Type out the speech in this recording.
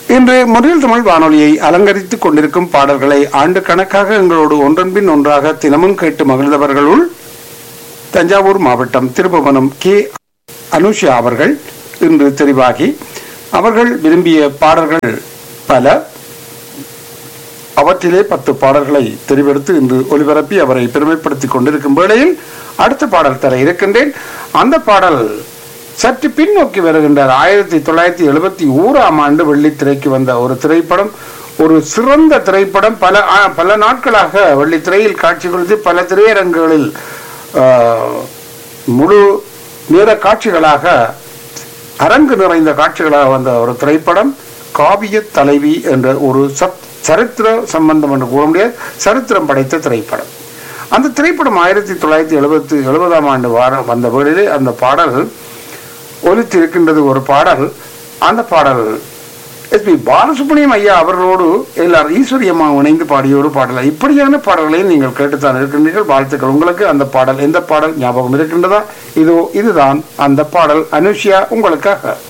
இன்று முறையில் தமிழ் வானொலியை அலங்கரித்துக் கொண்டிருக்கும் பாடல்களை ஆண்டு கணக்காக எங்களோடு ஒன்றன்பின் ஒன்றாக தினமும் கேட்டு மகிழ்ந்தவர்களுள் தஞ்சாவூர் மாவட்டம் திருபுவனம் கே அனுஷா அவர்கள் இன்று தெரிவாகி அவர்கள் விரும்பிய பாடல்கள் பல அவற்றிலே பத்து பாடல்களை தெரிவெடுத்து இன்று ஒலிபரப்பி அவரை பெருமைப்படுத்திக் கொண்டிருக்கும் வேளையில் அடுத்த பாடல் தர இருக்கின்றேன் அந்த பாடல் சற்று பின்னோக்கி வருகின்றார் ஆயிரத்தி தொள்ளாயிரத்தி எழுபத்தி ஓராம் ஆண்டு வெள்ளித்திரைக்கு வந்த ஒரு திரைப்படம் ஒரு சிறந்த திரைப்படம் பல ஆ, பல நாட்களாக வெள்ளித்திரையில் காட்சி கொடுத்து பல திரையரங்குகளில் ஆ, முழு நேர காட்சிகளாக அரங்கு நிறைந்த காட்சிகளாக வந்த ஒரு திரைப்படம் காவிய தலைவி என்ற ஒரு சத் சரித்திர சம்பந்தம் என்று கூற முடியாது சரித்திரம் படைத்த திரைப்படம் அந்த திரைப்படம் ஆயிரத்தி தொள்ளாயிரத்தி எழுபத்தி எழுபதாம் ஆண்டு வாரம் வந்த வேளையிலே அந்த பாடல் ஒலித்து இருக்கின்றது ஒரு பாடல் அந்த பாடல் எஸ் பி பாலசுப்ரமணியம் ஐயா அவர்களோடு எல்லாரும் ஈஸ்வரி அம்மா இணைந்து பாடிய ஒரு பாடல் இப்படியான பாடல்களையும் நீங்கள் கேட்டுத்தான் இருக்கின்றீர்கள் வாழ்த்துக்கள் உங்களுக்கு அந்த பாடல் எந்த பாடல் ஞாபகம் இருக்கின்றதா இதோ இதுதான் அந்த பாடல் அனுஷியா உங்களுக்காக